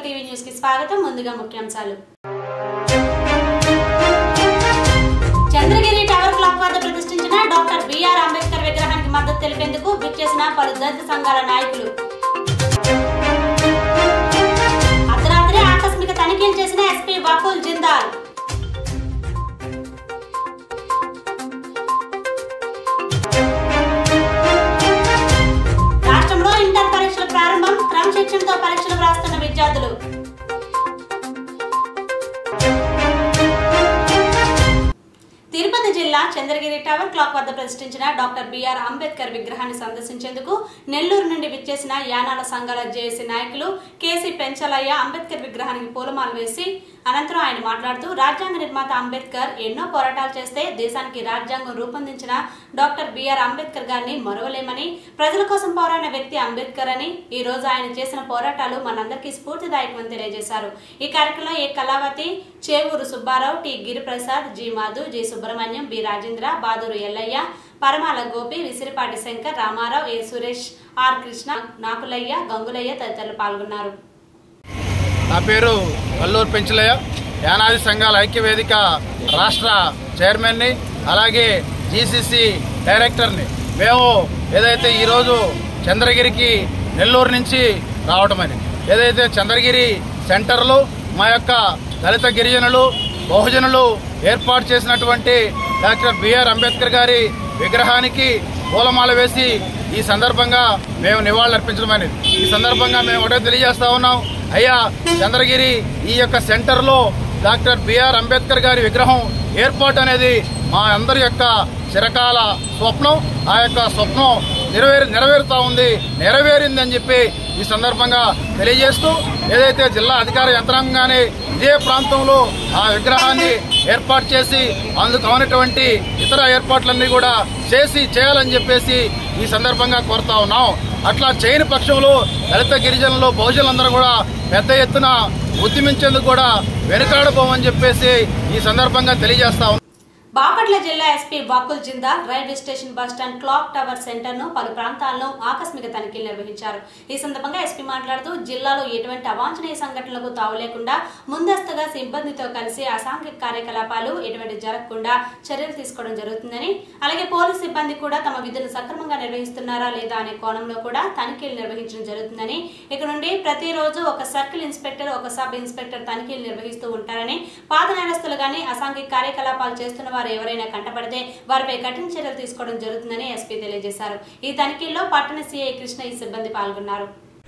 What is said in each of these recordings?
TV news కి స్వాగతం ముందుగా ముఖ్యాంశాలు చంద్రగిరి టవర్ క్లాక్ వద్ద ప్రతిష్ఠించిన డాక్టర్ బిఆర్ అంబేద్కర్ విగ్రహానికి మద్దతు తెలిపేందుకు విచ్చేసిన పలు దళిత సంఘాల నాయకులు అర్ధరాత్రి ఆకస్మిక తనిఖీలు చేసిన ఎస్పీ వకుల్ జిందాల్ రాష్ట్రంలో ఇంటర్ పరీక్షల ప్రారంభం క్రమశిక్షణతో పరీక్షలు వ్రాస్తున్న విద్యార్థులు తిరుపతి జిల్లా చంద్రగిరి టవర్ క్లాక్ వద్ద ప్రతిష్ఠించిన డాక్టర్ బిఆర్ అంబేద్కర్ విగ్రహాన్ని సందర్శించేందుకు నెల్లూరు నుండి విచ్చేసిన యానాల సంఘాల జేఏసీ నాయకులు కేసీ పెంచలయ్య అంబేద్కర్ విగ్రహానికి పూలమాల వేసి అనంతరం ఆయన మాట్లాడుతూ రాజ్యాంగ నిర్మాత అంబేద్కర్ ఎన్నో పోరాటాలు చేస్తే దేశానికి రాజ్యాంగం రూపొందించిన డాక్టర్ బిఆర్ అంబేద్కర్ గారిని మరవలేమని ప్రజల కోసం పోరాడిన వ్యక్తి అంబేద్కర్ అని ఈ రోజు ఆయన చేసిన పోరాటాలు మనందరికీ స్ఫూర్తిదాయకమని తెలియజేశారు ఈ కార్యక్రమంలో A Kalavathi Chevuru Subbarao T Giriprasad G Madhu G Subrahmanyam B Rajendra Baduru Ellaiah Paramala Gopi Visiripati Shankar Ramarao A Suresh R Krishna Nakulaiah Gangulaiah తదితరులు పాల్గొన్నారు నా పేరు అల్లూరు పెంచలయ్య యానాది సంఘాల ఐక్యవేదిక రాష్ట్ర చైర్మన్ని అలాగే జీసీసీ డైరెక్టర్ని మేము ఏదైతే ఈరోజు చంద్రగిరికి నెల్లూరు నుంచి రావటమని ఏదైతే చంద్రగిరి సెంటర్లో మా యొక్క దళిత గిరిజనులు బహుజనులు ఏర్పాటు చేసినటువంటి డాక్టర్ బిఆర్ అంబేద్కర్ గారి విగ్రహానికి పూలమాల వేసి ఈ సందర్భంగా మేము నివాళులర్పించడం అనేది ఈ సందర్భంగా మేము ఒకటే తెలియజేస్తా ఉన్నాం అయ్యా చంద్రగిరి ఈ యొక్క సెంటర్లో డాక్టర్ బిఆర్ అంబేద్కర్ గారి విగ్రహం ఏర్పాటు అనేది మా అందరి యొక్క చిరకాల స్వప్నం ఆ యొక్క స్వప్నం నెరవేరు నెరవేరుతా ఉంది నెరవేరిందని చెప్పి ఈ సందర్భంగా తెలియజేస్తూ ఏదైతే జిల్లా అధికార యంత్రాంగానే ఇదే ప్రాంతంలో ఆ విగ్రహాన్ని ఏర్పాటు చేసి అందుకు అవనటువంటి ఇతర ఏర్పాట్లన్నీ కూడా చేసి చేయాలని చెప్పేసి ఈ సందర్భంగా కోరుతా ఉన్నాం అట్లా చేయని పక్షంలో దళిత గిరిజనులు బహుజనులందరూ కూడా పెద్ద ఎత్తున ఉద్యమించేందుకు కూడా వెనుకాడబోమని చెప్పేసి ఈ సందర్భంగా తెలియజేస్తా ఉన్నాం బాపట్ల జిల్లా SP Vakul Jindal railway station bus stand clock tower centre ను పలు ప్రాంతాల్లో ఆకస్మిక తనిఖీలు నిర్వహించారు ఈ సందర్భంగా ఎస్పీ మాట్లాడుతూ జిల్లాలో ఎటువంటి అవాంఛనీయ సంఘటనలకు తావు లేకుండా ముందస్తుగా సిబ్బందితో కలిసి అసాంఘిక కార్యకలాపాలు ఎటువంటి జరగకుండా చర్యలు తీసుకోవడం జరుగుతుందని అలాగే పోలీస్ సిబ్బంది కూడా తమ విధులు సక్రమంగా నిర్వహిస్తున్నారా లేదా అనే కోణంలో కూడా తనిఖీలు నిర్వహించడం జరుగుతుందని ఇక నుండి ప్రతిరోజు ఒక సర్కిల్ ఇన్స్పెక్టర్ ఒక సబ్ ఇన్స్పెక్టర్ తనిఖీలు నిర్వహిస్తూ ఉంటారని పాత నేరస్తులు గాని అసాంఘిక కార్యకలాపాలు చేస్తున్న వారు ఎవరైనా కంటపడితే వారిపై కఠిన చర్యలు తీసుకోవడం జరుగుతుందని ఎస్పీ తెలియజేశారు ఈ తనిఖీల్లో పట్టణ సీఐ కృష్ణ ఈ సిబ్బంది పాల్గొన్నారు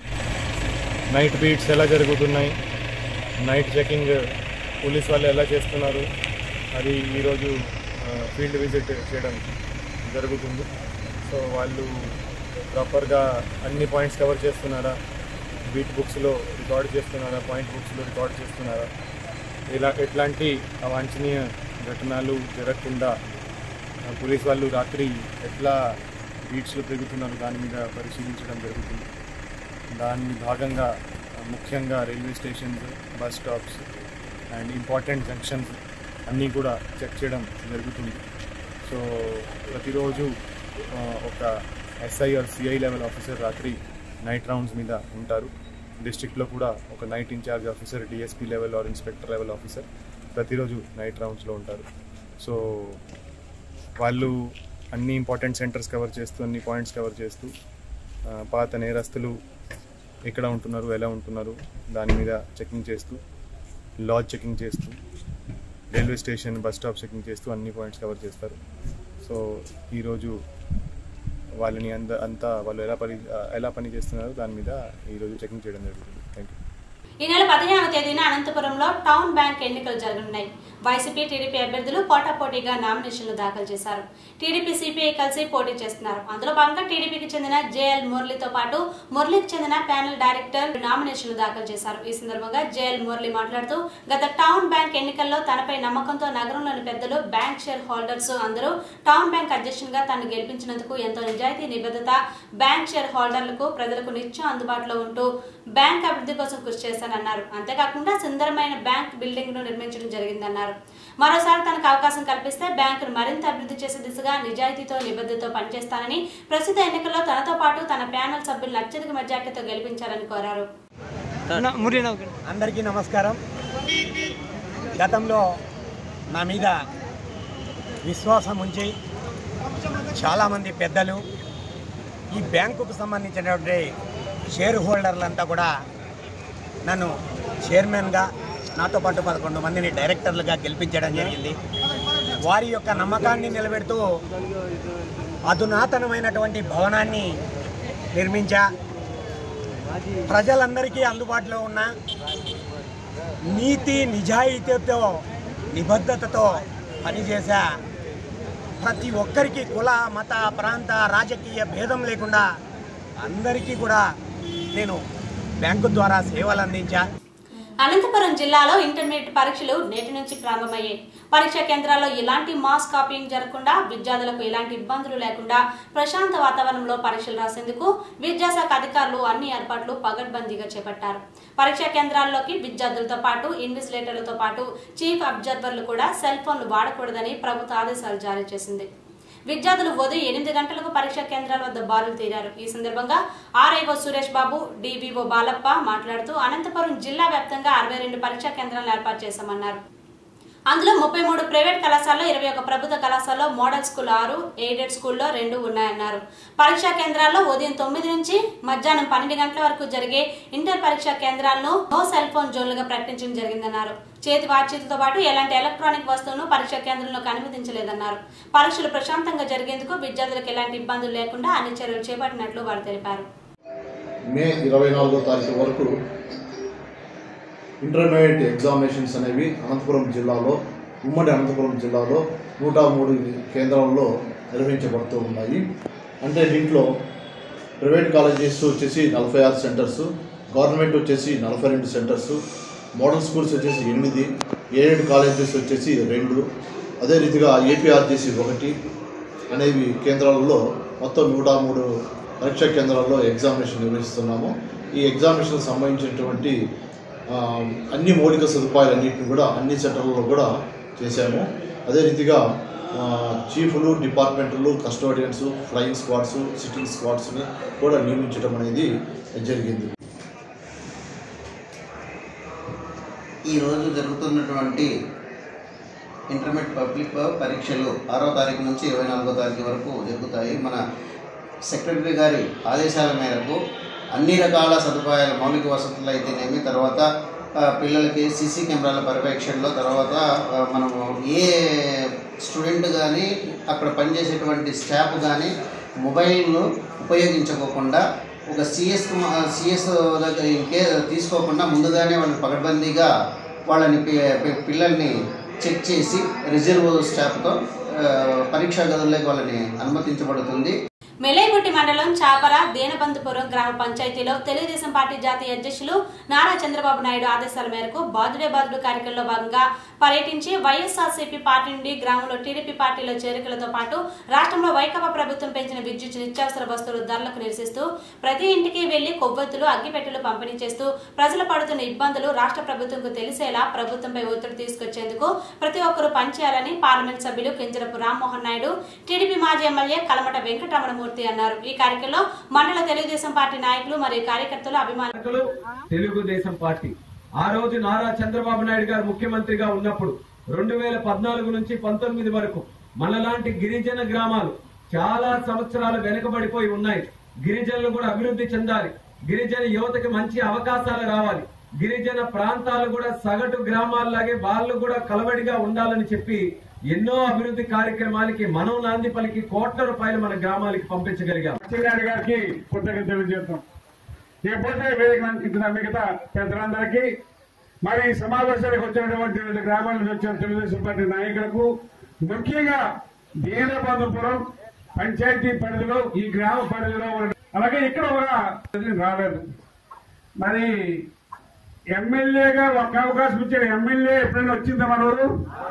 నైట్ బీట్స్ ఎలా జరుగుతున్నాయి నైట్ చెకింగ్ పోలీస్ వాళ్ళు ఎలా చేస్తున్నారు అది ఈరోజు ఫీల్డ్ విజిట్ చేయడం జరుగుతుంది సో వాళ్ళు ప్రాపర్గా అన్ని పాయింట్స్ కవర్ చేస్తున్నారా బీట్ బుక్స్లో రికార్డ్ చేస్తున్నారా పాయింట్ బుక్స్లో రికార్డ్ చేస్తున్నారా ఇలా ఎట్లాంటి అవాంఛనీయ ఘటనలు జరగకుండా ఆ, పోలీస్ వాళ్ళు రాత్రి ఎట్లా బీట్స్లో తిరుగుతున్నారు దాని మీద పరిశీలించడం జరుగుతుంది దాని భాగంగా ఆ, ముఖ్యంగా railway stations bus stops and important junctions అన్నీ కూడా చెక్ చేయడం జరుగుతుంది సో ప్రతిరోజు ఆ, ఒక SI or CI level officer రాత్రి నైట్ రౌండ్స్ మీద ఉంటారు డిస్ట్రిక్ట్లో కూడా ఒక night incharge officer DSP level or inspector level officer ప్రతిరోజు నైట్ రౌండ్స్లో ఉంటారు సో వాళ్ళు అన్ని ఇంపార్టెంట్ సెంటర్స్ కవర్ చేస్తూ అన్ని పాయింట్స్ కవర్ చేస్తూ ఆ, పాత నేరస్తులు ఎక్కడ ఉంటున్నారు ఎలా ఉంటున్నారు దాని మీద చెకింగ్ చేస్తూ లాజ్ చెకింగ్ చేస్తూ railway station bus stop checking చేస్తూ అన్ని పాయింట్స్ కవర్ చేస్తారు సో ఈరోజు వాళ్ళని అంద అంతా వాళ్ళు ఎలా పని ఎలా పని చేస్తున్నారు దాని మీద ఈరోజు చెకింగ్ చేయడం జరుగుతుంది థ్యాంక్ యూ ఈ నెల పదిహేనవ తేదీన అనంతపురంలో టౌన్ బ్యాంక్ ఎన్నికలు జరగనున్నాయి వైసీపీ టీడీపీ అభ్యర్థులు పోటాపోటీగా నామినేషన్లు దాఖలు చేశారు టీడీపీ సిపిఐ కలిసి పోటీ చేస్తున్నారు అందులో భాగంగా టీడీపీకి చెందిన జేఎల్ మురళితో పాటు మురళికి చెందిన ప్యానెల్ డైరెక్టర్ నామినేషన్లు దాఖలు చేశారు ఈ సందర్భంగా జేఎల్ మురళి మాట్లాడుతూ గత టౌన్ బ్యాంక్ ఎన్నికల్లో తనపై నమ్మకంతో నగరంలోని పెద్దలు బ్యాంక్ షేర్ హోల్డర్స్ అందరూ టౌన్ బ్యాంక్ అధ్యక్షునిగా తనను గెలిపించినందుకు ఎంతో నిజాయితీ నిబద్ధత బ్యాంక్ షేర్ హోల్డర్లకు ప్రజలకు నిత్యం అందుబాటులో ఉంటూ బ్యాంక్ అభివృద్ధి కోసం కృషి చేశానన్నారు అంతేకాకుండా సుందరమైన బ్యాంక్ బిల్డింగ్ ను నిర్మించడం జరిగిందన్నారు మరోసారి తనకు అవకాశం కల్పిస్తే బ్యాంకును మరింత అభివృద్ధి చేసే దిశగా నిజాయితీతో నిబద్ధతతో పనిచేస్తానని ప్రస్తుత ఎన్నికల్లో తనతో పాటు తన ప్యానెల్ సభ్యులను అత్యధిక మెజార్టీతో గెలిపించాలని కోరారు అందరికీ నమస్కారం గతంలో నా మీద విశ్వాసం ఉంచి చాలామంది పెద్దలు ఈ బ్యాంకుకు సంబంధించినటువంటి షేర్ హోల్డర్లంతా కూడా నన్ను చైర్మన్గా నాతో పాటు పదకొండు మందిని డైరెక్టర్లుగా గెలిపించడం జరిగింది వారి యొక్క నమ్మకాన్ని నిలబెడుతూ అధునాతనమైనటువంటి భవనాన్ని నిర్మించా ప్రజలందరికీ అందుబాటులో ఉన్న నీతి నిజాయితీతో నిబద్ధతతో పనిచేశా ప్రతి ఒక్కరికి కుల మత ప్రాంత రాజకీయ భేదం లేకుండా అందరికీ కూడా నేను బ్యాంకు ద్వారా సేవలు అందించా అనంతపురం జిల్లాలో ఇంటర్మీడియట్ పరీక్షలు నేటి నుంచి ప్రారంభమయ్యాయి పరీక్షా కేంద్రాల్లో ఎలాంటి మాస్ కాపీయింగ్ జరగకుండా విద్యార్థులకు ఎలాంటి ఇబ్బందులు లేకుండా ప్రశాంత వాతావరణంలో పరీక్షలు రాసేందుకు విద్యాశాఖ అధికారులు అన్ని ఏర్పాట్లు పగడ్బందీగా చేపట్టారు పరీక్షా కేంద్రాల్లోకి విద్యార్థులతో పాటు ఇన్విజిలేటర్లతో పాటు చీఫ్ అబ్జర్వర్లు కూడా సెల్ ఫోన్లు వాడకూడదని ప్రభుత్వ ఆదేశాలు జారీ చేసింది విద్యార్థులు ఉదయం ఎనిమిది గంటలకు పరీక్షా కేంద్రాల వద్ద బారులు తీరారు ఈ సందర్భంగా ఆర్ఐఓ సురేష్ బాబు డివిఓ బాలప్ప మాట్లాడుతూ అనంతపురం జిల్లా వ్యాప్తంగా అరవై రెండు పరీక్షా కేంద్రాలు ఏర్పాటు చేశామన్నారు అందులో ముప్పై మూడు ప్రైవేట్ కళాశాలలో ఇరవై ఒక ప్రభుత్వ కళాశాలలో మోడల్ స్కూల్ ఆరు ఎయిడెడ్ స్కూల్లో రెండు ఉన్నాయన్నారు పరీక్షా కేంద్రాల్లో ఉదయం తొమ్మిది నుంచి మధ్యాహ్నం పన్నెండు గంటల వరకు జరిగే ఇంటర్ పరీక్షా కేంద్రాలను నో సెల్ ఫోన్ జోన్లుగా ప్రకటించడం జరిగిందన్నారు చేతి వాచేతితో పాటు ఎలాంటి ఎలక్ట్రానిక్ వస్తువులను పరీక్షా కేంద్రంలోకి అనుమతించలేదన్నారు పరీక్షలు ప్రశాంతంగా జరిగేందుకు విద్యార్థులకు ఎలాంటి ఇబ్బందులు లేకుండా అన్ని చర్యలు చేపట్టినట్లు వారు తెలిపారు మే ఇరవై నాలుగో తారీఖు వరకు ఇంటర్మీడియట్ ఎగ్జామినేషన్స్ అనేవి అనంతపురం జిల్లాలో ఉమ్మడి అనంతపురం జిల్లాలో నూట మూడు కేంద్రాల్లో నిర్వహించబడుతూ ఉన్నాయి అంటే దీంట్లో ప్రైవేట్ కాలేజెస్ వచ్చేసి నలభై ఆరు సెంటర్స్ గవర్నమెంట్ వచ్చేసి నలభై రెండు సెంటర్స్ మోడల్ స్కూల్స్ వచ్చేసి ఎనిమిది ఎయిడెడ్ కాలేజెస్ వచ్చేసి రెండు అదే రీతిగా ఏపీఆర్జేసి ఒకటి అనేవి కేంద్రాలలో మొత్తం నూట మూడు పరీక్షా కేంద్రాల్లో ఎగ్జామినేషన్ నిర్వహిస్తున్నాము ఈ ఎగ్జామినేషన్ సంబంధించినటువంటి ఆ, అన్ని మౌలిక సదుపాయాలన్నింటిని కూడా అన్ని సెంటర్లలో కూడా చేశాము అదే రీతిగా ఆ, చీఫ్లు డిపార్ట్మెంట్లు కస్టోడియన్స్ ఫ్లయింగ్ స్క్వాడ్స్ సిట్టింగ్ స్క్వాడ్స్ని కూడా నియమించడం అనేది జరిగింది ఈరోజు జరుగుతున్నటువంటి ఇంటర్మీడియట్ పబ్లిక్ పరీక్షలు ఆరో తారీఖు నుంచి ఇరవై నాలుగో తారీఖు వరకు జరుగుతాయి మన సెక్రటరీ గారి ఆదేశాల మేరకు అన్ని రకాల సదుపాయాలు మౌలిక వసతులు అయితేనేమి తర్వాత ఆ, పిల్లలకి సీసీ కెమెరాల పర్యవేక్షణలో తర్వాత ఆ, మనము ఏ స్టూడెంట్ కానీ అక్కడ పనిచేసేటువంటి స్టాఫ్ కానీ మొబైల్ను ఉపయోగించుకోకుండా ఒక సిఎస్ సిఎస్ దగ్గర ఇంకే తీసుకోకుండా ముందుగానే వాళ్ళని పకడ్బందీగా వాళ్ళని పి- పి- పిల్లల్ని చెక్ చేసి రిజర్వ్ స్టాఫ్తో ఆ, పరీక్షా గదుల్లోకి వాళ్ళని అనుమతించబడుతుంది మెలేగుట్టి మండలం చాపర దేనబంధుపురం గ్రామ పంచాయతీలో తెలుగుదేశం పార్టీ జాతీయ అధ్యక్షులు నారా చంద్రబాబు నాయుడు ఆదేశాల మేరకు బాదుడే బాదుడు కార్యక్రమంలో భాగంగా పర్యటించి వైఎస్ఆర్సీపీ పార్టీ నుండి గ్రామంలో టీడీపీ పార్టీలో చేరికలతో పాటు రాష్ట్రంలో వైకాపా ప్రభుత్వం పెంచిన విద్యుత్ నిత్యావసర వస్తువుల ధరలకు నిరసిస్తూ ప్రతి ఇంటికి వెళ్లి కొవ్వొత్తులు అగ్గిపెట్టెలు పంపిణీ చేస్తూ ప్రజలు పడుతున్న ఇబ్బందులు రాష్ట్ర ప్రభుత్వంకు తెలిసేలా ప్రభుత్వంపై ఒత్తిడి తీసుకొచ్చేందుకు ప్రతి ఒక్కరూ పనిచేయాలని పార్లమెంట్ సభ్యులు కింజరపు రామ్మోహన్ నాయుడు టీడీపీ మాజీ ఎమ్మెల్యే కలమట వెంకటరమణమూర్తి అన్నారు ఈ కార్యక్రమంలో మండల తెలుగుదేశం పార్టీ నాయకులు మరియు కార్యకర్తలు అభిమానులు నాయకులు తెలుగుదేశం పార్టీ ఆ రోజు నారా చంద్రబాబు నాయుడు గారు ముఖ్యమంత్రిగా ఉన్నప్పుడు రెండు వేల పద్నాలుగు నుంచి పంతొమ్మిది వరకు మనలాంటి గిరిజన గ్రామాలు చాలా సంవత్సరాలు వెనుకబడిపోయి ఉన్నాయి గిరిజనులు కూడా అభివృద్ధి చెందాలి గిరిజన యువతకి మంచి అవకాశాలు రావాలి గిరిజన ప్రాంతాలు కూడా సగటు గ్రామాల్లాగే వాళ్ళు కూడా కలవడిగా ఉండాలని చెప్పి ఎన్నో అభివృద్ధి కార్యక్రమాలకి మనం నాంది పలికి కోట్ల రూపాయలు మన గ్రామాలకి పంపించగలిగాం సత్యనారాయణ గారికి కృతజ్ఞత తెలియజేస్తాం ఇకపోతే వేదిక ఇచ్చిన మిగతా పెద్దలందరికీ మరి ఈ సమావేశానికి వచ్చినటువంటి వివిధ గ్రామాల నుంచి వచ్చిన తెలుగుదేశం పార్టీ నాయకులకు ముఖ్యంగా దీనబంధుపురం పంచాయతీ పరిధిలో ఈ గ్రామ పరిధిలో ఉన్న అలాగే ఇక్కడ కూడా రాలేదు మరి ఎమ్మెల్యేగా ఒక అవకాశం ఇచ్చారు ఎమ్మెల్యే ఎప్పుడైనా వచ్చిందా మన ఊరు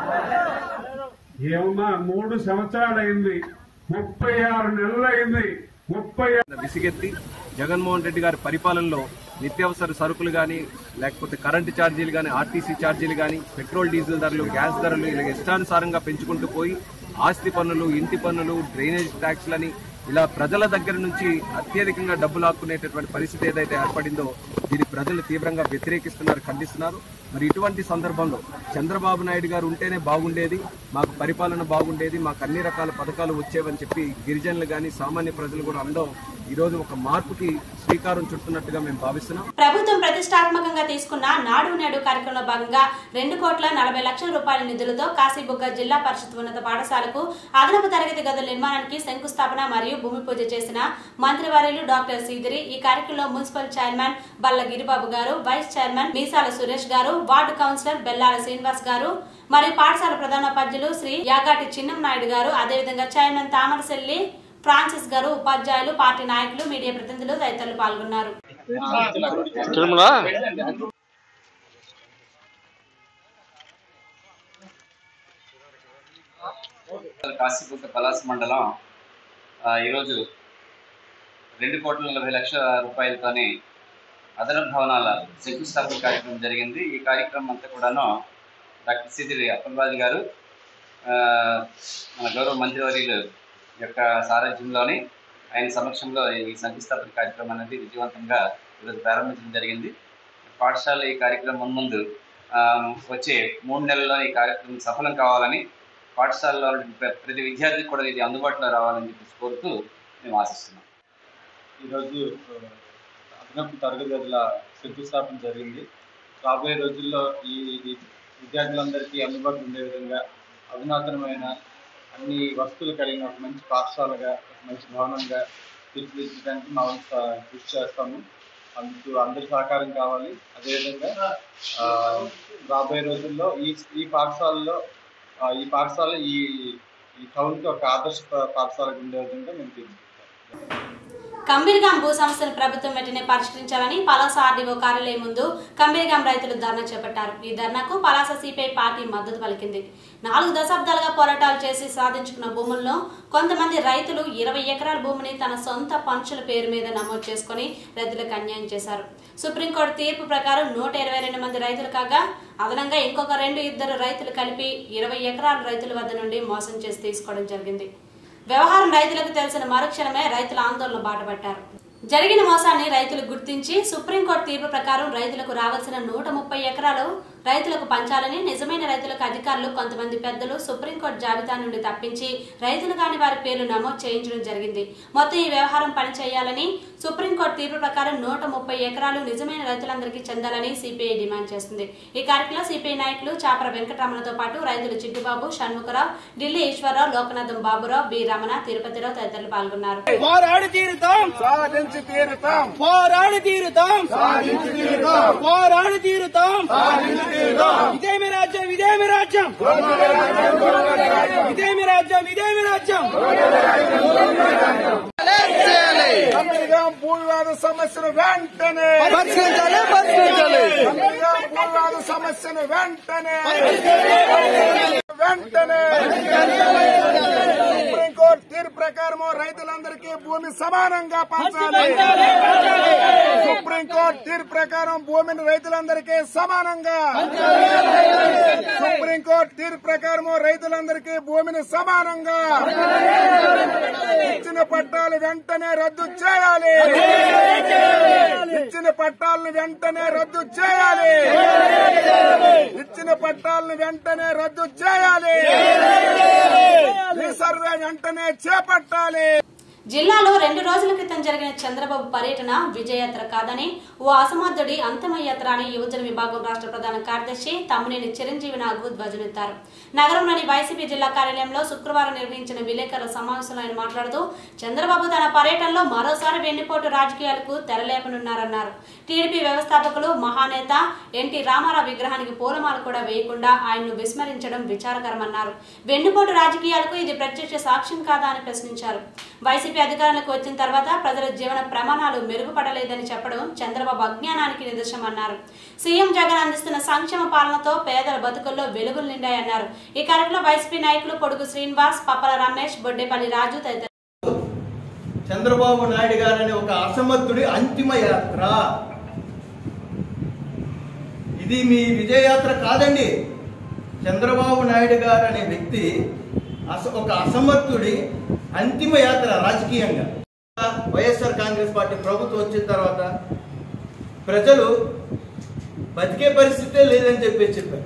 ఏమన్నా మూడు సంవత్సరాలు అయింది ముప్పై ఆరు నెలలు అయింది ముప్పై విసిగెత్తి జగన్మోహన్ రెడ్డి గారి పరిపాలనలో నిత్యావసర సరుకులు కానీ లేకపోతే కరెంటు ఛార్జీలు కానీ ఆర్టీసీ ఛార్జీలు కానీ పెట్రోల్ డీజిల్ ధరలు గ్యాస్ ధరలు ఇలా ఇష్టానుసారంగా పెంచుకుంటూ పోయి ఆస్తి పన్నులు ఇంటి పన్నులు డ్రైనేజ్ ట్యాక్స్లని ఇలా ప్రజల దగ్గర నుంచి అత్యధికంగా డబ్బులు ఆక్కునేటటువంటి పరిస్థితి ఏదైతే ఏర్పడిందో దీన్ని ప్రజలు తీవ్రంగా వ్యతిరేకిస్తున్నారు ఖండిస్తున్నారు మరి ఇటువంటి సందర్భంలో చంద్రబాబు నాయుడు గారు ఉంటేనే బాగుండేది మాకు పరిపాలన బాగుండేది మాకు అన్ని రకాల పథకాలు వచ్చేవని చెప్పి గిరిజనులు కానీ సామాన్య ప్రజలు కూడా అనడం ఈరోజు ఒక మార్పుకి శ్రీకారం చుడుతున్నట్టుగా మేము భావిస్తున్నాం ప్రభుత్వం ప్రతిష్టాత్మకంగా తీసుకున్న నాడు నేడు కార్యక్రమంలో భాగంగా రెండు కోట్ల నలభై లక్షల రూపాయల నిధులతో కాశీబుగ్గ జిల్లా పరిషత్ ఉన్నత పాఠశాలకు అదనపు తరగతి గదుల నిర్మాణానికి శంకుస్థాపన మరియు భూమి పూజ చేసిన మంత్రివర్యులు డాక్టర్ సీదిరి ఈ కార్యక్రమంలో మున్సిపల్ చైర్మన్ బల్ల గిరిబాబు గారు వైస్ చైర్మన్ మీసాల సురేష్ గారు వార్డు కౌన్సిలర్ బెల్లాల శ్రీనివాస్ గారు మరియు పాఠశాల ప్రధానోపాధ్యులు శ్రీ యాగాటి చిన్నం నాయుడు గారు అదేవిధంగా చైర్మన్ తామరశెల్లి ఫ్రాన్సిస్ గారు ఉపాధ్యాయులు పార్టీ నాయకులు మీడియా ప్రతినిధులు తదితరులు పాల్గొన్నారు కాశీపుక్క పలాస మండలం ఆ, ఈరోజు రెండు కోట్ల నలభై లక్షల రూపాయలతోని అదనపు భవనాల శంకుస్థాపన కార్యక్రమం జరిగింది ఈ కార్యక్రమం అంతా కూడాను డాక్టర్ సిదిరి అప్పలరాజు గారు ఆ, మన గౌరవ మంత్రివర్యులు యొక్క సారథ్యంలోని ఆయన సమక్షంలో ఈ శంకుస్థాపన కార్యక్రమం అనేది విజయవంతంగా ఈరోజు ప్రారంభించడం జరిగింది పాఠశాల ఈ కార్యక్రమం ముందు ఆ, వచ్చే మూడు నెలల్లో ఈ కార్యక్రమం సఫలం కావాలని పాఠశాలలో ఉన్న ప్ర- ప్రతి విద్యార్థికి కూడా ఇది అందుబాటులో రావాలని చెప్పేసి కోరుతూ మేము ఆశిస్తున్నాం ఈరోజు ఆ, అదనపు తరగతి గదుల శంకుస్థాపన జరిగింది రాబోయే రోజుల్లో ఈ ఈ విద్యార్థులందరికీ అందుబాటులో ఉండే విధంగా అధునాతనమైన అన్ని వస్తువులు కలిగిన ఒక మంచి పాఠశాలగా ఒక మంచి భవనంగా తీర్చిదిద్దడానికి మా వంతు సహ- కృషి చేస్తాము అందుకు అందరి సహకారం కావాలి అదేవిధంగా ఆ, రాబోయే రోజుల్లో ఈ ఈ పాఠశాలలో ఆ, ఈ పాఠశాల ఈ ఈ టౌన్కి ఒక ఆదర్శ పా- పాఠశాలకు ఉండే విధంగా మేము తీర్చిదిద్దాం కంబీర్గాం భూ సమస్యను ప్రభుత్వం వెంటనే పరిష్కరించాలని పలాస ఆర్డీఓ కార్యాలయం ముందు కంబీర్గాం రైతులు ధర్నా చేపట్టారు ఈ ధర్నాకు పలాస సిపిఐ పార్టీ మద్దతు పలికింది నాలుగు దశాబ్దాలుగా పోరాటాలు చేసి సాధించుకున్న భూములను కొంతమంది రైతులు ఇరవై ఎకరాల భూమిని తన సొంత పంచుల పేరు మీద నమోదు చేసుకుని రైతులకు అన్యాయం చేశారు సుప్రీంకోర్టు తీర్పు ప్రకారం నూట ఇరవై రెండు మంది రైతులు కాగా అదనంగా ఇంకొక రెండు ఇద్దరు రైతులు కలిపి ఇరవై ఎకరాల రైతుల వద్ద నుండి మోసం చేసి తీసుకోవడం జరిగింది వ్యవహారం రైతులకు తెలిసిన మరుక్షణమే రైతుల ఆందోళన బాటపట్టారు జరిగిన మోసాన్ని రైతులు గుర్తించి సుప్రీంకోర్టు తీర్పు ప్రకారం రైతులకు రావాల్సిన నూట ముప్పై ఎకరాలు రైతులకు పంచాలని నిజమైన రైతులకు అధికారులు కొంతమంది పెద్దలు సుప్రీంకోర్టు జాబితా నుండి తప్పించి రైతులు కాని వారి పేర్లు నమోదు చేయించడం జరిగింది మొత్తం ఈ వ్యవహారం పని చేయాలని సుప్రీంకోర్టు తీర్పు ప్రకారం నూట ముప్పై ఎకరాలు నిజమైన రైతులందరికీ చెందాలని సిపిఐ డిమాండ్ చేస్తుంది ఈ కార్యక్రమంలో సిపిఐ నాయకులు చాపర వెంకటరమణతో పాటు రైతులు చిట్టుబాబు షణ్ముఖరావు ఢిల్లీ ఈశ్వరరావు లోకనాథం బాబురావు బి రమణ తిరుపతిరావు తదితరులు పాల్గొన్నారు పోరాడి తీరుతాం సాధించి తీరుతాం పోరాడి తీరుతాం సాధించి తీరుతాం పోరాడి తీరుతాం సాధించి తీరుతాం ఇదేమి రాజ్యం ఇదేమి రాజ్యం ఇదేమి రాజ్యం ఇదేమి రాజ్యం అమెరికా భూవివాద సమస్యను వెంటనే పరిష్కరించాలి, పరిష్కరించాలి. అమెరికా భూవివాద సమస్యను వెంటనే వెంటనే సుప్రీంకోర్టు తీర్పు ప్రకారము రైతులందరికీ భూమి సమానంగా పంచాలి సుప్రీంకోర్టు తీర్పు ప్రకారం భూమిని రైతులందరికీ సమానంగా సుప్రీంకోర్టు తీర్పు ప్రకారము రైతులందరికీ భూమిని సమానంగా ఇచ్చిన పట్టాలు వెంటనే రద్దు చేయాలి ఇచ్చిన పట్టాలను వెంటనే రద్దు చేయాలి ఇచ్చిన పట్టాలను వెంటనే రద్దు చేయాలి ఈ సర్వే వెంటనే చేపట్టాలి జిల్లాలో రెండు రోజుల క్రితం జరిగిన చంద్రబాబు పర్యటన విజయయాత్ర కాదని ఓ అసమర్థుడి అంతిమయాత్ర అని యువజన విభాగం రాష్ట్ర ప్రధాన కార్యదర్శి తమ్మినేని చిరంజీవి నాగు ధ్వజమెత్తారు నగరంలోని వైసీపీ జిల్లా కార్యాలయంలో శుక్రవారం నిర్వహించిన విలేకరుల సమావేశంలో ఆయన మాట్లాడుతూ చంద్రబాబు తన పర్యటనలో మరోసారి వెన్నుపోటు రాజకీయాలకు తెరలేపనున్నారన్నారు టీడీపీ వ్యవస్థాపకులు మహానేత ఎన్టీ రామారావు విగ్రహానికి పూలమాల కూడా వేయకుండా ఆయన్ను విస్మరించడం విచారకరమన్నారు వెన్నుపోటు రాజకీయాలకు ఇది ప్రత్యక్ష సాక్ష్యం కాదా అని ప్రశ్నించారు వైసీపీ అధికారంలోకి వచ్చిన తర్వాత ప్రజల జీవన ప్రమాణాలు మెరుగుపడలేదని చెప్పడం చంద్రబాబు అజ్ఞానానికి నిదర్శనమన్నారు సీఎం జగన్ అందిస్తున్న సంక్షేమ పాలనతో పేదల బతుకుల్లో వెలుగులు నిండాయన్నారు ఈ కార్యక్రమంలో వైసీపీ నాయకులు పొడుగు శ్రీనివాస్ పప్పల రమేష్ బొడ్డేపల్లి రాజు తదితరులు చంద్రబాబు నాయుడు గారనే ఒక అసమర్థుడి అంతిమ యాత్ర ఇది మీ విజయయాత్ర కాదండి చంద్రబాబు నాయుడు గారు అనే వ్యక్తి అస ఒక అసమర్థుడి అంతిమ యాత్ర రాజకీయంగా వైఎస్ఆర్ కాంగ్రెస్ పార్టీ ప్రభుత్వం వచ్చిన తర్వాత ప్రజలు బతికే పరిస్థితే లేదని చెప్పేసి చెప్పారు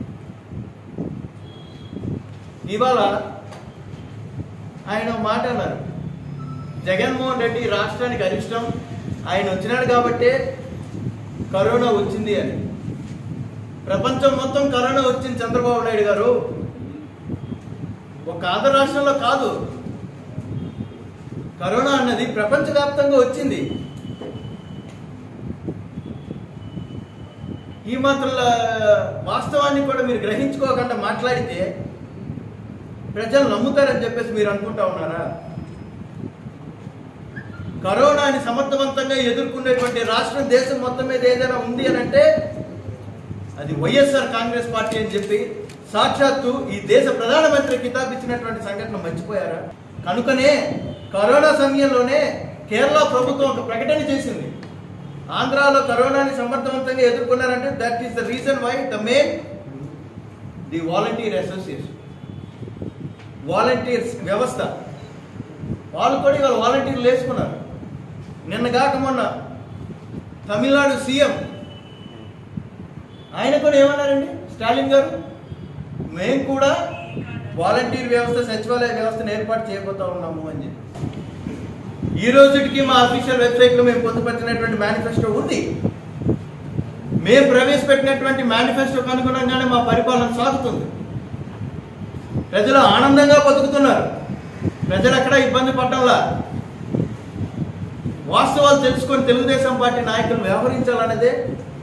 ఇవాళ ఆయన ఒక మాట అన్నారు జగన్మోహన్ రెడ్డి రాష్ట్రానికి అరిష్టం ఆయన వచ్చినాడు కాబట్టే కరోనా వచ్చింది అని ప్రపంచం మొత్తం కరోనా వచ్చింది చంద్రబాబు నాయుడు గారు ఒక ఆంధ్ర రాష్ట్రంలో కాదు కరోనా అన్నది ప్రపంచవ్యాప్తంగా వచ్చింది ఈ మాత్రం వాస్తవాన్ని కూడా మీరు గ్రహించుకోకుండా మాట్లాడితే ప్రజలు నమ్ముతారని చెప్పేసి మీరు అనుకుంటా ఉన్నారా కరోనాని సమర్థవంతంగా ఎదుర్కొనేటువంటి రాష్ట్రం దేశం మొత్తం మీద ఏదైనా ఉంది అని అంటే అది వైఎస్ఆర్ కాంగ్రెస్ పార్టీ అని చెప్పి సాక్షాత్తు ఈ దేశ ప్రధానమంత్రి కితాబ్ ఇచ్చినటువంటి సంఘటన మర్చిపోయారా కనుకనే కరోనా సమయంలోనే కేరళ ప్రభుత్వం ఒక ప్రకటన చేసింది ఆంధ్రాలో కరోనాని సమర్థవంతంగా ఎదుర్కొన్నారంటే that is the reason why the main the volunteer association volunteers వ్యవస్థ వాళ్ళు కూడా ఇవాళ వాలంటీర్లు వేసుకున్నారు నిన్న కాక మొన్న తమిళనాడు సీఎం ఆయన కూడా ఏమన్నారండి స్టాలిన్ గారు మేము కూడా వాలంటీర్ వ్యవస్థ సచివాలయ వ్యవస్థను ఏర్పాటు చేయబోతా ఉన్నాము అని చెప్పి ఈ రోజుకి మా అఫీషియల్ వెబ్సైట్లో మేము పొందుపరిచినటువంటి మేనిఫెస్టో ఉంది మేము ప్రవేశపెట్టినటువంటి మేనిఫెస్టోకి అనుగుణంగానే మా పరిపాలన సాగుతుంది ప్రజలు ఆనందంగా బతుకుతున్నారు ప్రజలు ఎక్కడ ఇబ్బంది పడటంలా వాస్తవాలు తెలుసుకొని తెలుగుదేశం పార్టీ నాయకులు వ్యవహరించాలన్నదే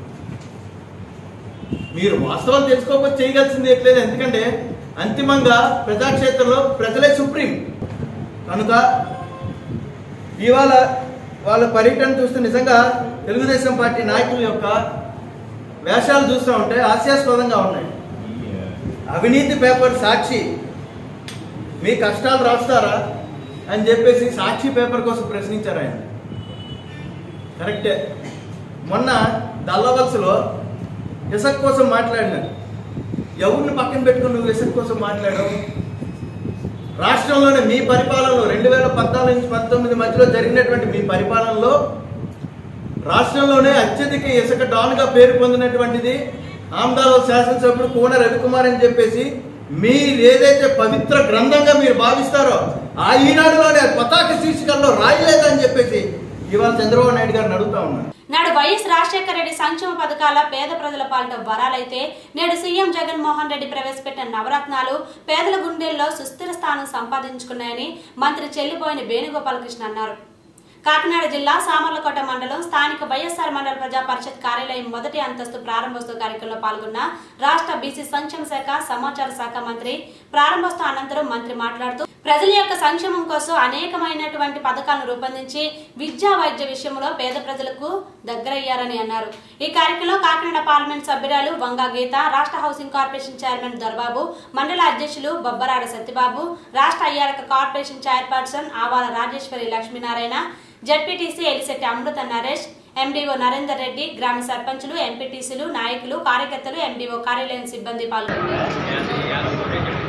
మీరు వాస్తవాలు తెలుసుకోకపోతే చేయగలిసింది ఎట్లేదు ఎందుకంటే అంతిమంగా ప్రజాక్షేత్రంలో ప్రజలే సుప్రీం కనుక ఇవాళ వాళ్ళ పర్యటన చూస్తే నిజంగా తెలుగుదేశం పార్టీ నాయకుల యొక్క వేషాలు చూస్తూ ఉంటే హాస్యాస్పదంగా ఉన్నాయి అవినీతి పేపర్ సాక్షి మీ కష్టాలు రాస్తారా అని చెప్పేసి సాక్షి పేపర్ కోసం ప్రశ్నించారు ఆయన కరెక్టే మొన్న దల్లవలసలో ఇసుక కోసం మాట్లాడినారు ఎవరిని పక్కన పెట్టుకుని నువ్వు ఇసుక కోసం మాట్లాడావు రాష్ట్రంలోనే మీ పరిపాలనలో రెండు వేల పద్నాలుగు నుంచి పంతొమ్మిది మధ్యలో జరిగినటువంటి మీ పరిపాలనలో రాష్ట్రంలోనే అత్యధిక ఇసుక డాన్గా పేరు పొందినటువంటిది ఆమ్దాల శాసనసభ్యుడు కూన రవికుమార్ అని చెప్పేసి మీరు ఏదైతే పవిత్ర గ్రంథంగా మీరు భావిస్తారో ఆ ఈనాడులోనే పతాక శీర్షికల్లో రాయలేదని చెప్పేసి ఇవాళ చంద్రబాబు నాయుడు గారిని అడుగుతా ఉన్నాను నాడు వైఎస్ రాజశేఖర రెడ్డి సంక్షేమ పథకాల పేద ప్రజల పాలిట వరాలైతే నేడు సీఎం జగన్మోహన్ రెడ్డి ప్రవేశపెట్టిన నవరత్నాలు పేదల గుండెల్లో సుస్థిర స్థానం సంపాదించుకున్నాయని మంత్రి చెల్లిపోయిన వేణుగోపాలకృష్ణ అన్నారు కాకినాడ జిల్లా సామర్లకోట మండలం స్థానిక వైఎస్ఆర్ మండల ప్రజా పరిషత్ కార్యాలయం మొదటి అంతస్తు ప్రారంభోత్సవ కార్యక్రమంలో పాల్గొన్న రాష్ట్ర బీసీ సంక్షేమ శాఖ సమాచార శాఖ మంత్రి ప్రారంభోత్సవ అనంతరం మంత్రి మాట్లాడుతూ ప్రజల యొక్క సంక్షేమం కోసం అనేకమైనటువంటి పథకాలను రూపొందించి విద్యా వైద్య విషయంలో పేద ప్రజలకు దగ్గరయ్యారని అన్నారు ఈ కార్యక్రమంలో కాకినాడ పార్లమెంట్ సభ్యురాలు వంగా గీత రాష్ట్ర హౌసింగ్ కార్పొరేషన్ చైర్మన్ దొరబాబు మండల అధ్యక్షులు బొబ్బరాడ సత్యబాబు రాష్ట్ర అయ్యారక corporation chairperson Avala Rajeswari Lakshminarayana ZPTC Elisetti Amrutha Naresh MDO Narender Reddy గ్రామ సర్పంచులు ఎంపీటీసీలు నాయకులు కార్యకర్తలు ఎండీఓ కార్యాలయం సిబ్బంది పాల్గొన్నారు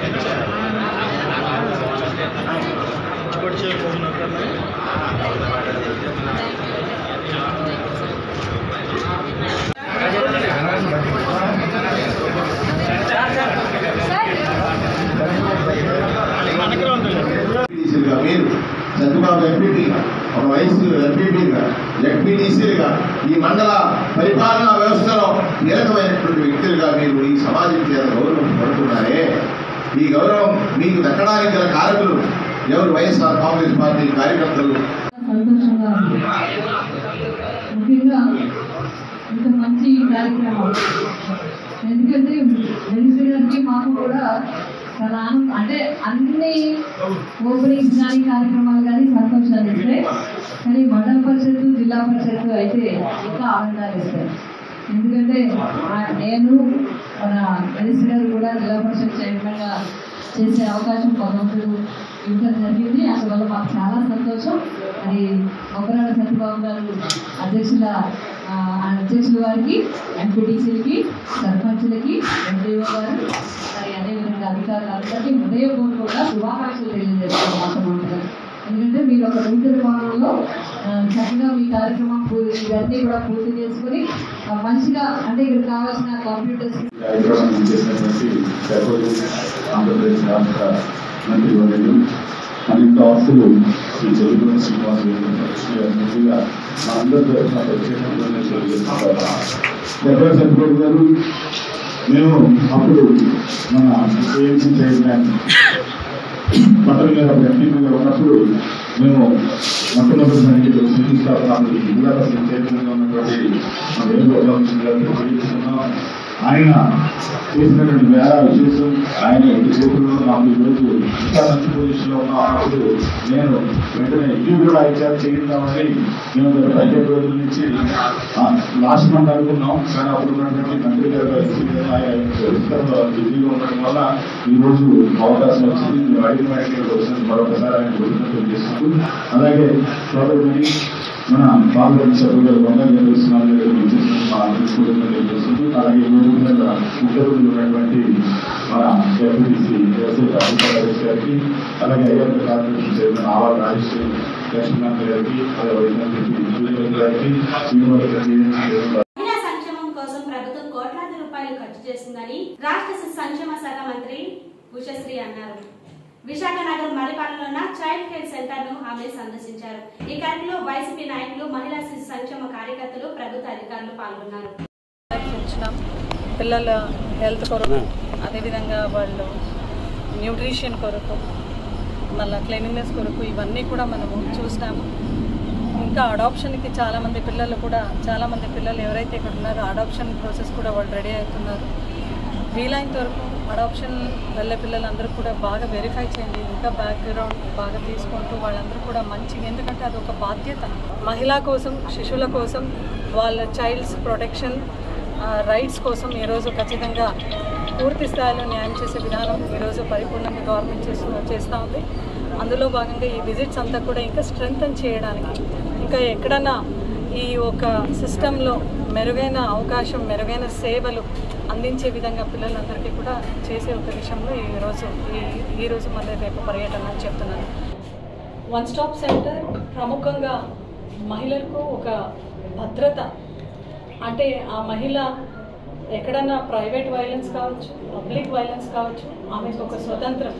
ఎంపీటీసీలుగా మీరు చంద్రబాబు ఎంపీపీగా ఒక వయసు ఎంపీపీగా ఎంపీటీసీలుగా ఈ మండల పరిపాలనా వ్యవస్థలో కీలకమైనటువంటి వ్యక్తులుగా మీరు ఈ సమాజం చేత గౌరవం పడుతున్నారే ఈ గౌరవం మీకు దక్కడానికి గల కారకులు ఎవరు వైఎస్ఆర్ కాంగ్రెస్ పార్టీ కార్యకర్తలు సంతోషంగా ఉంది ముఖ్యంగా ఇంత మంచి కార్యక్రమం ఎందుకంటే వెంకట గారికి మాకు కూడా చాలా ఆనందం అంటే అన్ని ఓపెనింగ్స్ కానీ కార్యక్రమాలు కానీ సంతోషాలు ఇస్తాయి కానీ మండల పరిషత్తు జిల్లా పరిషత్తు అయితే ఇంకా ఆనందాలు ఇస్తాయి ఎందుకంటే ఆ- నేను మన వెలిసి గారు కూడా జిల్లా పరిషత్ చైర్మన్గా చేసే అవకాశం భగవంతుడు ఇవ్వడం జరిగింది అందువల్ల మాకు చాలా సంతోషం మరి ఒకరాడ సత్యబాబు గారు అధ్యక్షుల ఆ, అధ్యక్షుల వారికి ఎంపీటీసీలకి సర్పంచులకి ఎంపీఓ గారు మరి అదేవిధంగా అధికారులందరికీ హృదయపూర్వకంగా శుభాకాంక్షలు తెలియజేస్తున్నాం మొట్టమొదటిగా మీరు ఒక నూతన భవనంలో ఆ, చక్కగా మీ కార్యక్రమం పూర్తి ఇవన్నీ కూడా పూర్తి చేసుకుని ఆ, మంచిగా అంటే ఇక్కడ కావాల్సిన కంప్యూటర్స్ కార్యక్రమం చేసినటువంటి సర్వోదయ ఆంధ్రప్రదేశ్ రాష్ట్ర మంత్రి వర్యులు అనేక ఆస్తులు శ్రీ చెల్లిపూడి శ్రీనివాస్ ముందుగా మా అందరి తరఫున ప్రత్యేకంగా తెలియజేస్తున్నారు సర్వే సర్పంచ్ గారు మేము అప్పుడు మన ఏఎంసీ చైర్మన్ పట్టణ గారు ఎంపీగా ఉన్నప్పుడు మేము మొట్టమొదటిసారికి శంకుస్థాపన జిల్లా పరిషత్ చైర్మన్గా ఉన్నటువంటి మా వేణుగోపాలకృష్ణ గారిని తెలియజేస్తున్నాం ఆయన చేసినటువంటి వేళ విశేషం ఆయన ఇంటి చేతుల్లో నాకు ఈరోజు ఇంకా మంచి పొజిషన్లో ఉన్నప్పుడు నేను వెంటనే ఇవి కూడా ఇచ్చారు చేయిద్దామని మేము గత పదిహేను రోజుల నుంచి లాస్ట్ మంత్ అనుకున్నాం కానీ అప్పుడు ఉన్నటువంటి మంత్రి గారు పరిస్థితి ఆయన ఇతరులు బిజీగా ఉండడం వల్ల ఈ రోజు అవకాశం వచ్చింది మేము అడిగిన వాటికి వచ్చిన మరొకసారి ఆయన కృతజ్ఞతలు చేసుకుంటూ అలాగే సోదరుని మన పాల్గొని సభ్యులు వందలు నిర్వహిస్తున్నారు మా కృతజ్ఞతలు తెలియజేస్తుంది అలాగే ఈ రోజు మీద ఉత్తర్వులు ఉన్నటువంటి మన డెప్యూటీసీ వ్యవసాయ రాజశేఖర్ గారికి అలాగే ఐఆర్ కార్పొరేషన్ చైర్మన్ ఆవాల రాజేష్ లక్ష్మీకాంత్ గారికి అలాగే వైద్యులు సూర్యవతి గారికి శ్రీనివాస్ గారికి మహిళా సంక్షేమం కోసం ప్రభుత్వం కోట్లాది రూపాయలు ఖర్చు చేసిందని రాష్ట్ర శిశు సంక్షేమ శాఖ మంత్రి ఉషశ్రీ అన్నారు విశాఖ నగర్ మరిపాలెంలో ఉన్న చైల్డ్ కేర్ సెంటర్ ను ఆమె సందర్శించారు ఈ కార్యక్రమంలో వైసీపీ నాయకులు మహిళా శిశు సంక్షేమ కార్యకర్తలు ప్రభుత్వ అధికారులు పాల్గొన్నారు ఇచ్చినాం పిల్లల హెల్త్ కొరకు అదేవిధంగా వాళ్ళు న్యూట్రిషన్ కొరకు మళ్ళీ క్లీనింగ్నెస్ కొరకు ఇవన్నీ కూడా మనము చూసినాము ఇంకా అడాప్షన్కి చాలామంది పిల్లలు కూడా చాలామంది పిల్లలు ఎవరైతే ఇక్కడ ఉన్నారో అడాప్షన్ ప్రాసెస్ కూడా వాళ్ళు రెడీ అవుతున్నారు వీలైనంత వరకు అడాప్షన్ వెళ్ళే పిల్లలందరూ కూడా బాగా వెరిఫై చేయండి ఇంకా బ్యాక్గ్రౌండ్ బాగా తీసుకుంటూ వాళ్ళందరూ కూడా మంచిగా ఎందుకంటే అది ఒక బాధ్యత మహిళా కోసం శిశువుల కోసం వాళ్ళ చైల్డ్స్ ప్రొటెక్షన్ రైట్స్ కోసం ఈరోజు ఖచ్చితంగా పూర్తి స్థాయిలో న్యాయం చేసే విధానం ఈరోజు పరిపూర్ణంగా గవర్నమెంట్ చేస్తూ చేస్తూ ఉంది అందులో భాగంగా ఈ విజిట్స్ అంతా కూడా ఇంకా స్ట్రెంగ్తన్ చేయడానికి ఇంకా ఎక్కడన్నా ఈ ఒక సిస్టంలో మెరుగైన అవకాశం మెరుగైన సేవలు అందించే విధంగా పిల్లలందరికీ కూడా చేసే ఒక విషయంలో ఈరోజు ఈ ఈరోజు మళ్ళీ రేపు పర్యటన అని చెప్తున్నాను వన్ స్టాప్ సెంటర్ ప్రముఖంగా మహిళలకు ఒక భద్రత అంటే ఆ మహిళ ఎక్కడన్నా ప్రైవేట్ వైలెన్స్ కావచ్చు పబ్లిక్ వైలెన్స్ కావచ్చు ఆమెకు ఒక స్వతంత్రం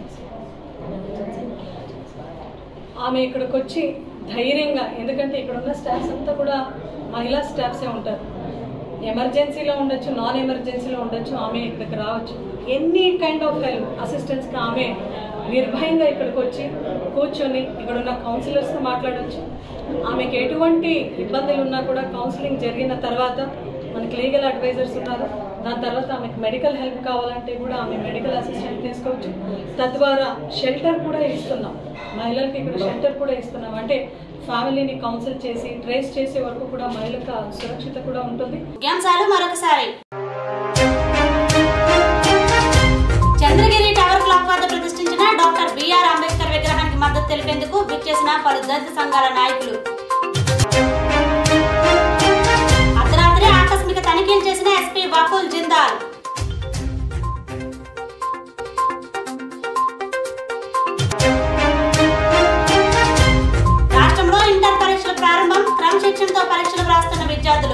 ఆమె ఇక్కడికి వచ్చి ధైర్యంగా ఎందుకంటే ఇక్కడ ఉన్న స్టాఫ్స్ అంతా కూడా మహిళా స్టాఫ్సే ఉంటారు ఎమర్జెన్సీలో ఉండొచ్చు నాన్ ఎమర్జెన్సీలో ఉండొచ్చు ఆమె ఇక్కడికి రావచ్చు ఎనీ కైండ్ ఆఫ్ హెల్ప్ అసిస్టెన్స్కి ఆమె నిర్భయంగా ఇక్కడికి వచ్చి కూర్చొని ఇక్కడ ఉన్న కౌన్సిలర్స్తో మాట్లాడవచ్చు ఆమెకి ఎటువంటి ఇబ్బందులు ఉన్నా కూడా కౌన్సిలింగ్ జరిగిన తర్వాత మనకి లీగల్ అడ్వైజర్స్ ఉన్నారు దాని తర్వాత ఆమెకు మెడికల్ హెల్ప్ కావాలంటే కూడా ఆమె మెడికల్ అసిస్టెంట్ తీసుకోవచ్చు తద్వారా షెల్టర్ కూడా ఇస్తున్నాం మహిళలకు ఇక్కడ షెల్టర్ కూడా ఇస్తున్నాం అంటే ఫ్యామిలీని కౌన్సిల్ చేసి ట్రేస్ చేసే వరకు కూడా మహిళకు ఆ సురక్షిత కూడా ఉంటుంది ముఖ్యాంశాలు మరొకసారి చంద్రగిరి టవర్ క్లాక్ వద్ద ప్రతిష్ఠించిన డాక్టర్ బిఆర్ అంబేద్కర్ విగ్రహానికి మద్దతు తెలిపేందుకు విచ్చేసిన పలు దళిత సంఘాల నాయకులు అర్ధరాత్రి ఆకస్మిక తనిఖీలు చేసిన ఎస్పీ వకుల్ జిందాల్ రాష్ట్రంలో ఇంటర్ పరీక్షల ప్రారంభం క్రమశిక్షణతో పరీక్షలు వ్రాస్తున్న విద్యార్థులు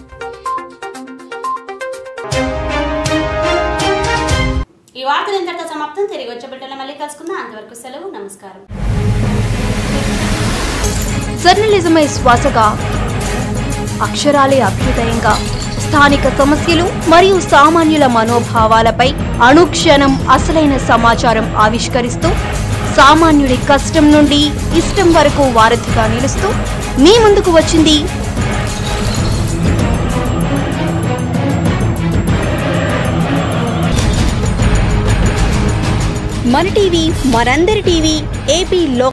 ఈ వార్తలు ఇంతటితో సమాప్తం తిరిగి వచ్చే బిడ్డలు మళ్ళీ కలుసుకుందాం అంతవరకు సెలవు నమస్కారం జర్నలిజమే శ్వాసగా అక్షరాలే అభ్యుదయంగా స్థానిక సమస్యలు మరియు సామాన్యుల మనోభావాలపై అనుక్షణం అసలైన సమాచారం ఆవిష్కరిస్తూ సామాన్యుడి కష్టం నుండి ఇష్టం వరకు వారధిగా నిలుస్తూ మీ ముందుకు వచ్చింది మన టీవీ మనందరి టీవీ ఏపీ లో